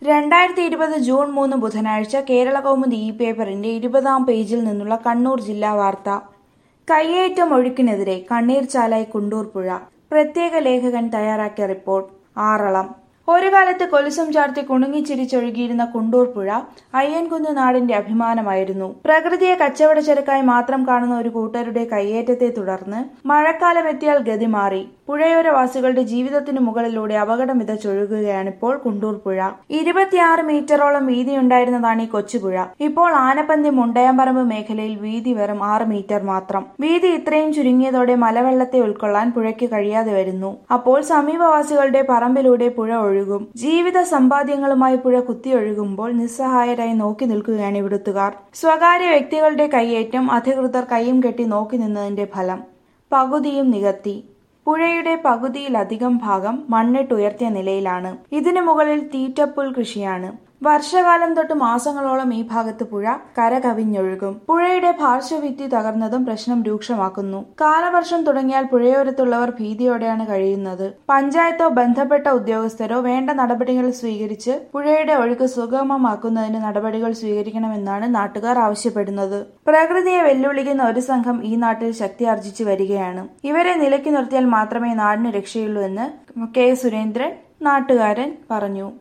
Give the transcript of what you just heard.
രണ്ടായിരത്തി ഇരുപത് ജൂൺ മൂന്ന് ബുധനാഴ്ച കേരള കൗമുദി ഇ പേപ്പറിന്റെ ഇരുപതാം പേജിൽ നിന്നുള്ള കണ്ണൂർ ജില്ലാ വാർത്ത കയ്യേറ്റം ഒഴുക്കിനെതിരെ കണ്ണീർ ചാലായി കുണ്ടൂർ പുഴ പ്രത്യേക ലേഖകൻ തയ്യാറാക്കിയ റിപ്പോർട്ട് ആറളം ഒരു കാലത്ത് കൊലുസം ചാർത്തി കുണുങ്ങിച്ചിരിച്ചൊഴുകിയിരുന്ന കുണ്ടൂർ പുഴ അയ്യൻകുന്ന് നാടിന്റെ അഭിമാനമായിരുന്നു പ്രകൃതിയെ കച്ചവട ചരക്കായി മാത്രം കാണുന്ന ഒരു കൂട്ടരുടെ കയ്യേറ്റത്തെ തുടർന്ന് മഴക്കാലം എത്തിയാൽ ഗതി മാറി പുഴയോരവാസികളുടെ ജീവിതത്തിനു മുകളിലൂടെ അപകടം വിതച്ചൊഴുകുകയാണിപ്പോൾ കുണ്ടൂർ പുഴ ഇരുപത്തിയാറ് മീറ്ററോളം വീതിയുണ്ടായിരുന്നതാണ് ഈ കൊച്ചുപുഴ ഇപ്പോൾ ആനപ്പന്തി മുണ്ടയാമ്പറമ്പ് മേഖലയിൽ വീതി വെറും ആറ് മീറ്റർ മാത്രം വീതി ഇത്രയും ചുരുങ്ങിയതോടെ മലവെള്ളത്തെ ഉൾക്കൊള്ളാൻ പുഴയ്ക്ക് കഴിയാതെ വരുന്നു അപ്പോൾ സമീപവാസികളുടെ പറമ്പിലൂടെ പുഴ ഒഴുകും ജീവിത സമ്പാദ്യങ്ങളുമായി പുഴ കുത്തിയൊഴുകുമ്പോൾ നിസ്സഹായരായി നോക്കി നിൽക്കുകയാണ് ഇവിടുത്തുകാർ സ്വകാര്യ വ്യക്തികളുടെ കൈയേറ്റം അധികൃതർ കൈയും കെട്ടി നോക്കി നിന്നതിന്റെ ഫലം പകുതിയും നികത്തി പുഴയുടെ പകുതിയിലധികം ഭാഗം മണ്ണിട്ടുയർത്തിയ നിലയിലാണ് ഇതിനു മുകളിൽ തീറ്റപ്പുൽ കൃഷിയാണ് വർഷകാലം തൊട്ട് മാസങ്ങളോളം ഈ ഭാഗത്ത് പുഴ കര കവിഞ്ഞൊഴുകും പുഴയുടെ പാർശ്വഭിത്തി തകർന്നതും പ്രശ്നം രൂക്ഷമാക്കുന്നു കാലവർഷം തുടങ്ങിയാൽ പുഴയോരത്തുള്ളവർ ഭീതിയോടെയാണ് കഴിയുന്നത് പഞ്ചായത്തോ ബന്ധപ്പെട്ട ഉദ്യോഗസ്ഥരോ വേണ്ട നടപടികൾ സ്വീകരിച്ച് പുഴയുടെ ഒഴുക്ക് സുഗമമാക്കുന്നതിന് നടപടികൾ സ്വീകരിക്കണമെന്നാണ് നാട്ടുകാർ ആവശ്യപ്പെടുന്നത് പ്രകൃതിയെ വെല്ലുവിളിക്കുന്ന ഒരു സംഘം ഈ നാട്ടിൽ ശക്തി ആർജിച്ചു വരികയാണ് ഇവരെ നിലയ്ക്ക് നിർത്തിയാൽ മാത്രമേ നാടിന് രക്ഷയുള്ളൂ എന്ന് കെ സുരേന്ദ്രൻ നാട്ടുകാരൻ പറഞ്ഞു